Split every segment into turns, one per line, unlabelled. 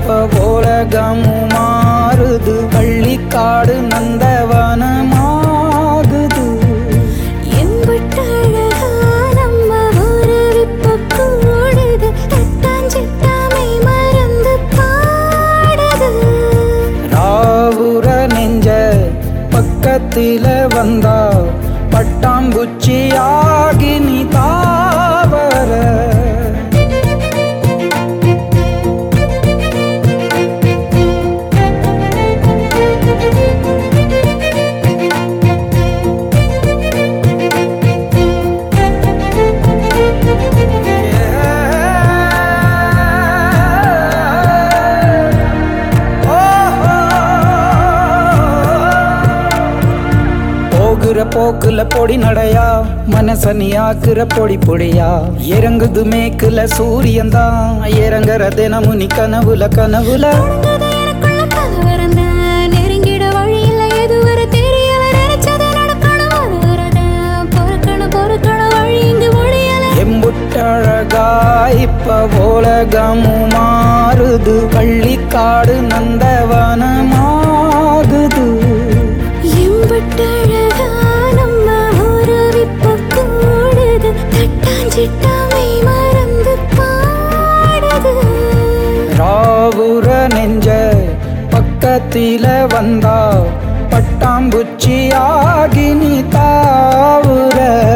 இப்ப உலகமும் மாறுது பள்ளிக்காடு நந்தவனமாகுது
எம்புட்டழகா நம்ம ஊரு இப்ப கூடுது தட்டாஞ்சிட்டாமை மறந்து பாடுது
ராவுர நெஞ்ச பக்கத்தில வந்தா பட்டாம்பூச்சி ஆகி நீ தாவர போகிற போக்குல பொடி நடையா மனசனி ஆக்குற பொடி பொடியா இறங்குது மேக்குல சூரியன் தான் இறங்குற தினமும் நீ கனவுல கனவுல
உனது எனக்குள்ள கலவரந்தான். நெருங்கிட வழியில்ல எதுவரை தெரியல. நினைச்சது நடக்கணும் வருகிறது. பொறுக்கணும் பொறுக்கணும் வழி இங்கு முடியல.
எம்புட்டழகா இப்ப உலகமும் மாறுது பள்ளிக்காடு நந்தவனமாகுது
எம்புட்டழகா நம்ம ஊரு இப்ப கூடுது. தட்டாஞ்சிட்டாமை மறந்து பாடுது
ராவுர நெஞ்ச பக்கத்தில வந்தா பட்டாம்பூச்சி ஆகி நீ தாவுற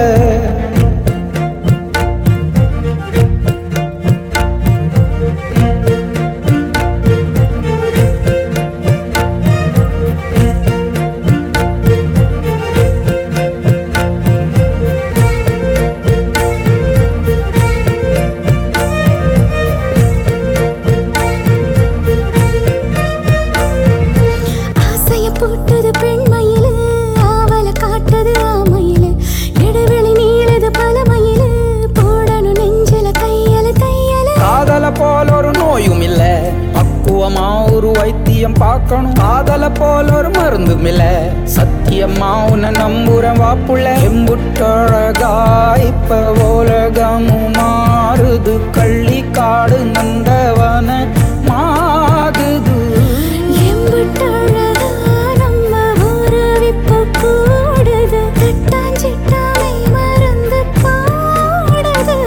ஆசைய போட்டது பெண்மயிலு ஆவல காட்டது ஆமையிலு இடைவெளி நீளது பலமயிலு போடணும் நெஞ்சில தையல தையல
காதல போல ஒரு நோயும் இல்ல பக்குவமா ஒரு வைத்தியம் பார்க்கணும் காதல போல ஒரு மருந்தும் இல்ல சத்தியமா உன்னை நம்புறேன் வாப்புள்ள எம்புட்டழகா இப்ப உலகமும் மாறுது கள்ளிக்காடு நந்தவன மாகுது
எம்புட்டழகா நம்ம ஊரு இப்ப கூடுது தட்டாஞ்சிட்டாமை மறந்து பாடுது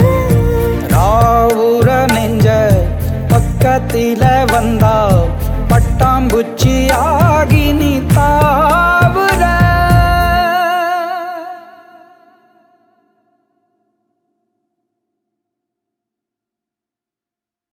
ராவுர நெஞ்ச பக்கத்தில வந்தா பட்டாம்பூச்சி